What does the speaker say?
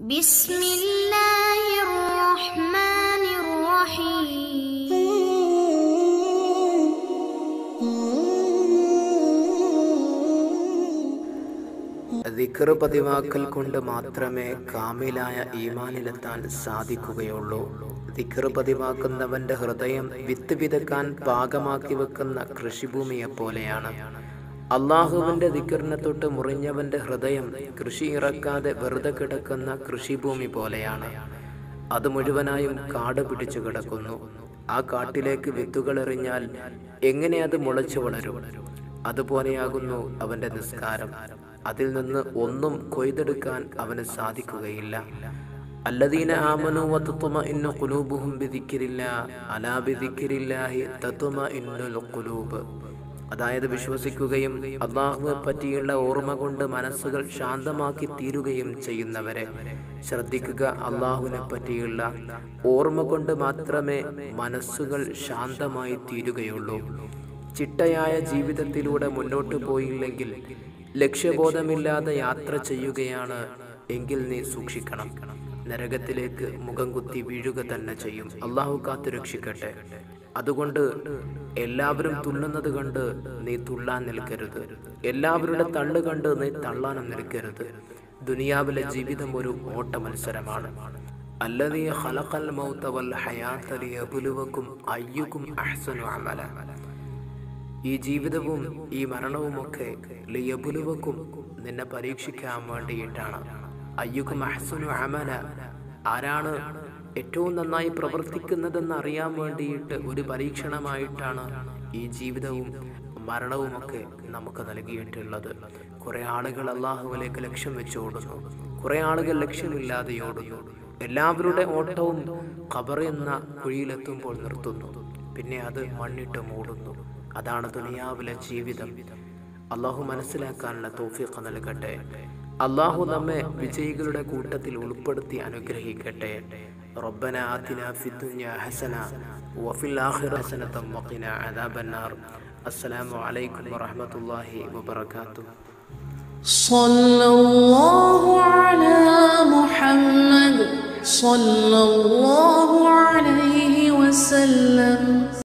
بسم الله الرحمن الرحيم ദിക്ർ പതിവാക്കൽ കൊണ്ട് മാത്രമേ കാമിലായ ഈമാനിലെത്താൻ സാധിക്കുകയുള്ളൂ ദിക്ർ പതിവാക്കുന്നവന്റെ ഹൃദയം വിത്ത് വിതക്കാൻ പാകമാക്കി വെക്കുന്ന കൃഷിഭൂമിയെ പോലെയാണ് അള്ളാഹുവിന്റെ ദിക്കറിനെ തൊട്ട് മുറിഞ്ഞവന്റെ ഹൃദയം കൃഷി ഇറക്കാതെ വെറുതെ കിടക്കുന്ന കൃഷിഭൂമി പോലെയാണ് അത് മുഴുവനായും കാട് പിടിച്ചു കിടക്കുന്നു ആ കാട്ടിലേക്ക് വിത്തുകൾ എറിഞ്ഞാൽ എങ്ങനെ അത് മുളച്ചു വളരും അതുപോലെയാകുന്നു അവന്റെ നിസ്കാരം അതിൽ നിന്ന് ഒന്നും കൊയ്തെടുക്കാൻ അവന് സാധിക്കുകയില്ല അല്ലദീന ആമനു വതത്മഇന്നു ഖുലൂബുഹും ബിദിക്രില്ലാ അലാ ബിദിക്രില്ലാഹി തത്മഇന്നുൽ ഖുലൂബ് അതായത് വിശ്വസിക്കുകയും അള്ളാഹുവെ പറ്റിയുള്ള ഓർമ്മ കൊണ്ട് മനസ്സുകൾ ശാന്തമാക്കി തീരുകയും ചെയ്യുന്നവരെ ശ്രദ്ധിക്കുക അള്ളാഹുവിനെ പറ്റിയുള്ള ഓർമ്മ കൊണ്ട് മാത്രമേ മനസ്സുകൾ ശാന്തമായി തീരുകയുള്ളൂ ചിട്ടയായ ജീവിതത്തിലൂടെ മുന്നോട്ട് പോയില്ലെങ്കിൽ ലക്ഷ്യബോധമില്ലാതെ യാത്ര ചെയ്യുകയാണ് എങ്കിൽ നീ സൂക്ഷിക്കണം നരകത്തിലേക്ക് മുഖം കുത്തി വീഴുക തന്നെ ചെയ്യും അള്ളാഹു കാത്തു രക്ഷിക്കട്ടെ അതുകൊണ്ട് എല്ലാവരും തുള്ളുന്നത് കണ്ട് നീ തുള്ളാൻ നിൽക്കരുത് എല്ലാവരുടെ തള്ളു കണ്ട് നീ തള്ളാനും നിൽക്കരുത് ദുനിയാവിലെ ജീവിതം ഒരു ഓട്ട മത്സരമാണ് അല്ലതീ ഖലഖൽ മൗത വൽ ഹയാത ലിയബ്ലുവക്കും അയ്യുക്കും അഹ്സനു അമല ഈ ജീവിതവും ഈ മരണവുമൊക്കെ ലിയബുലുവക്കും നിന്നെ പരീക്ഷിക്കാൻ വേണ്ടിയിട്ടാണ് അയ്യുക്കും അഹ്സനു അമല ആരാണ് ഏറ്റവും നന്നായി പ്രവർത്തിക്കുന്നതെന്ന് അറിയാൻ വേണ്ടിയിട്ട് ഒരു പരീക്ഷണമായിട്ടാണ് ഈ ജീവിതവും മരണവുമൊക്കെ നമുക്ക് നൽകിയിട്ടുള്ളത് കുറെ ആളുകൾ അള്ളാഹുവിലേക്ക് ലക്ഷ്യം വെച്ച് ഓടുന്നു കുറെ ആളുകൾ ലക്ഷ്യമില്ലാതെ ഓടുന്നു എല്ലാവരുടെ ഓട്ടവും ഖബർ എന്ന കുഴിയിലെത്തുമ്പോൾ നിർത്തുന്നു പിന്നെ അത് മണ്ണിട്ട് മൂടുന്നു അതാണ് ദുനിയാവിലെ ജീവിതം അള്ളാഹു മനസ്സിലാക്കാനുള്ള തോഫിക്ക് നൽകട്ടെ അള്ളാഹു നമ്മെ വിജയികളുടെ കൂട്ടത്തിൽ ഉൾപ്പെടുത്തി അനുഗ്രഹിക്കട്ടെ റബ്ബന ആതിന ഫിദ്ദുനിയ ഹസന വഫിൽ ആഖിറ ഹസനത വഖിന അദാബന്നാർ അസ്സലാമു അലൈക്കും വറഹ്മത്തുള്ളാഹി വബറകാതുഹു صلى الله على محمد صلى الله عليه وسلم